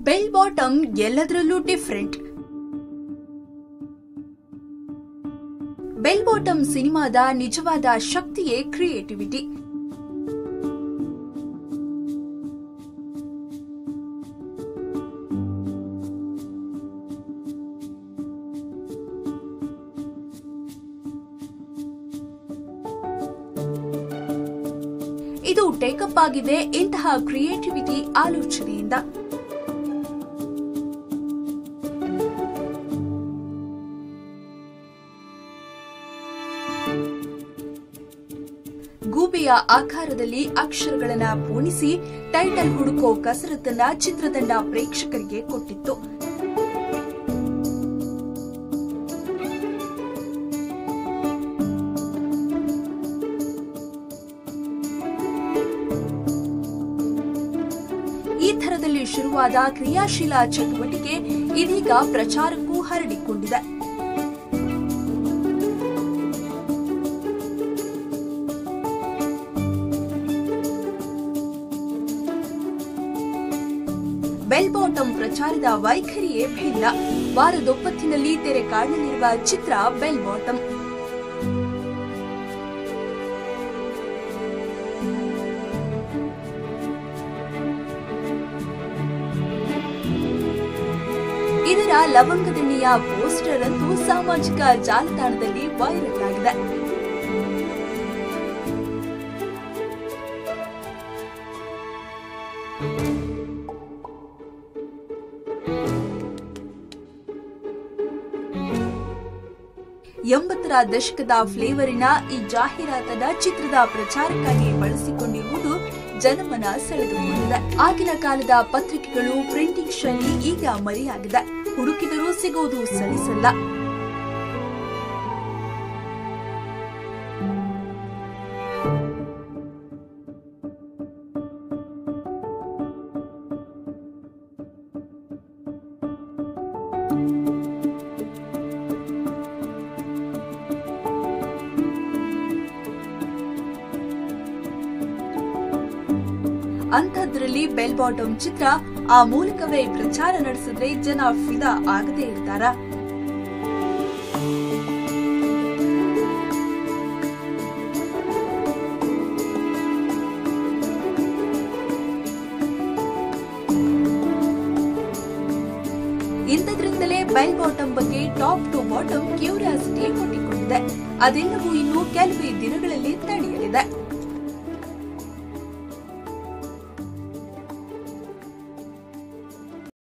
bell bottom ಎಲ್ಲದರಲ್ಲೂ different bell bottom ಸಿನಿಮಾದ ನಿಜವಾದ ಶಕ್ತಿಯೇ ಕ್ರಿಯೇಟಿವಿಟಿ ಇದು ಟೇಕಪ್ ಆಗಿದೆ ಇಂತಹ ಕ್ರಿಯೇಟಿವಿಟಿ ಆಲೋಚನೆಯಿಂದ ಗೂಬೆಯ ಆಕಾರದಲ್ಲಿ ಅಕ್ಷರಗಳನ್ನ ಪೂಣಿಸಿ ಟೈಟಲ್ ಹುಡುಕೋ ಕಸರತ್ತನ್ನ ಚಿತ್ರತಂಡ ಪ್ರೇಕ್ಷಕರಿಗೆ ಕೊಟ್ಟಿತ್ತು ಈ ಥರದಲ್ಲಿ ಶುರುವಾದ ಕ್ರಿಯಾಶೀಲ ಚಟುವಟಿಕೆ ಇದೀಗ ಪ್ರಚಾರಕ್ಕೂ ಹರಡಿಕೊಂಡಿದೆ ಬೆಲ್ ಬಾಟಮ್ ಪ್ರಚಾರದ ವೈಖರಿಯೇ ಭಿನ್ನ ವಾರದೊಪ್ಪತ್ತಿನಲ್ಲಿ ತೆರೆ ಕಾಣಲಿರುವ ಚಿತ್ರ ಬೆಲ್ ಬಾಟಮ್ ಇದರ ಲವಂಗದಣ್ಣಿಯ ಪೋಸ್ಟರ್ ಅಂತೂ ಸಾಮಾಜಿಕ ಜಾಲತಾಣದಲ್ಲಿ ವೈರಲ್ ಆಗಿದೆ ಎಂಬತ್ತರ ದಶಕದ ಫ್ಲೇವರಿನ ಈ ಜಾಹೀರಾತದ ಚಿತ್ರದ ಪ್ರಚಾರಕ್ಕಾಗಿ ಬಳಸಿಕೊಂಡಿರುವುದು ಜನಮನ ಸೆಳೆದುಕೊಂಡಿದೆ ಆಗಿನ ಕಾಲದ ಪತ್ರಿಕೆಗಳು ಪ್ರಿಂಟಿಂಗ್ ಶೈಲಿ ಈಗ ಮರೆಯಾಗಿದೆ ಹುಡುಕಿದರೂ ಸಿಗುವುದು ಸಲಿಸಲ್ಲ ಅಂಥದ್ರಲ್ಲಿ ಬೆಲ್ ಬಾಟಮ್ ಚಿತ್ರ ಆ ಮೂಲಕವೇ ಪ್ರಚಾರ ನಡೆಸಿದ್ರೆ ಜನ ಫಿದಾ ಆಗದೇ ಇರ್ತಾರ ಇಂಥದ್ರಿಂದಲೇ ಬೆಲ್ ಬಾಟಮ್ ಬಗ್ಗೆ ಟಾಪ್ ಟು ಬಾಟಮ್ ಕ್ಯೂರಿಯಾಸಿಟಿ ಹುಟ್ಟಿಕೊಂಡಿದೆ ಅದೆಲ್ಲವೂ ಇನ್ನು ಕೆಲವೇ ದಿನಗಳಲ್ಲಿ ನಡೆಯಲಿದೆ